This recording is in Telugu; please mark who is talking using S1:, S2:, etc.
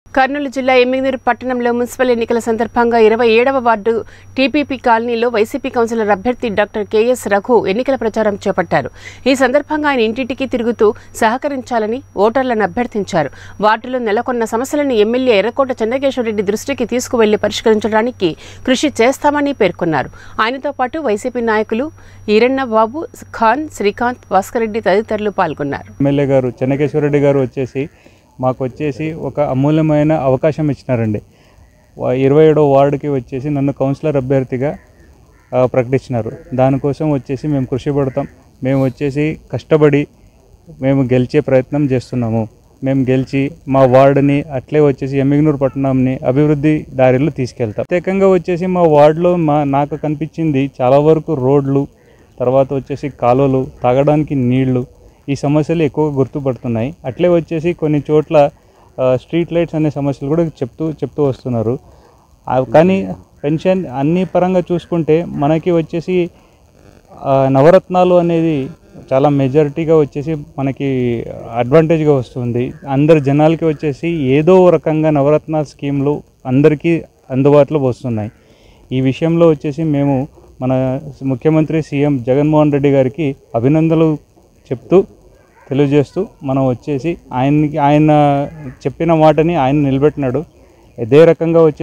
S1: కర్నూలు జిల్లా ఎమ్మిగనూరు పట్టణంలో మున్సిపల్ ఎన్నికల సందర్భంగా ఇరవై ఏడవ వార్డు టీపీపీ కాలనీలో వైసీపీ కౌన్సిలర్ అభ్యర్థి డాక్టర్ కెఎస్ రఘు ఎన్నికల ప్రచారం చేపట్టారు ఈ సందర్భంగా ఆయన ఇంటింటికి తిరుగుతూ సహకరించాలని ఓటర్లను అభ్యర్థించారు వార్డులో నెలకొన్న సమస్యలను ఎమ్మెల్యే ఎర్రకోట చెన్నకేశ్వరరెడ్డి దృష్టికి తీసుకువెళ్లి పరిష్కరించడానికి కృషి చేస్తామని పేర్కొన్నారు ఆయనతో పాటు వైసీపీ నాయకులు ఈరన్న బాబు ఖాన్ శ్రీకాంత్ భాస్కర్ రెడ్డి తదితరులు పాల్గొన్నారు
S2: ఎమ్మెల్యే గారు చెన్నకేశ్వరరెడ్డి గారు వచ్చేసి మాకు వచ్చేసి ఒక అమూల్యమైన అవకాశం ఇచ్చినారండి వా- ఇరవై ఏడో వార్డుకి వచ్చేసి నన్ను కౌన్సిలర్ అభ్యర్థిగా ఆ, ప్రకటించినారు దానికోసం వచ్చేసి మేము కృషి పడతాం మేము వచ్చేసి కష్టపడి మేము గెలిచే ప్రయత్నం చేస్తున్నాము మేము గెలిచి మా వార్డుని అట్లే వచ్చేసి ఎమ్మిగనూరు పట్టణంని అభివృద్ధి దారిలో తీసుకెళ్తాం ప్రత్యేకంగా వచ్చేసి మా వార్డులో మా నాకు కనిపించింది చాలా వరకు రోడ్లు తర్వాత వచ్చేసి కాలువలు తాగడానికి నీళ్లు ఈ సమస్యలు ఎక్కువగా గుర్తుపడుతున్నాయి అట్లే వచ్చేసి కొన్ని చోట్ల ఆ, స్ట్రీట్ లైట్స్ అనే సమస్యలు కూడా చెప్తూ చెప్తూ వస్తున్నారు ఆ, కానీ పెన్షన్ అన్ని పరంగా చూసుకుంటే మనకి వచ్చేసి ఆ, నవరత్నాలు అనేది చాలా మెజారిటీగా వచ్చేసి మనకి అడ్వాంటేజ్గా వస్తుంది అందరు జనాలకి వచ్చేసి ఏదో ఓ రకంగా నవరత్న స్కీమ్లు అందరికీ అందుబాటులో వస్తున్నాయి ఈ విషయంలో వచ్చేసి మేము మన ముఖ్యమంత్రి సీఎం జగన్మోహన్ రెడ్డి గారికి అభినందనలు చెప్తూ తెలియజేస్తూ మనం వచ్చేసి ఆయనకి ఆయన చెప్పిన మాటని ఆయన నిలబెట్టినాడు ఇదే రకంగా వచ్చి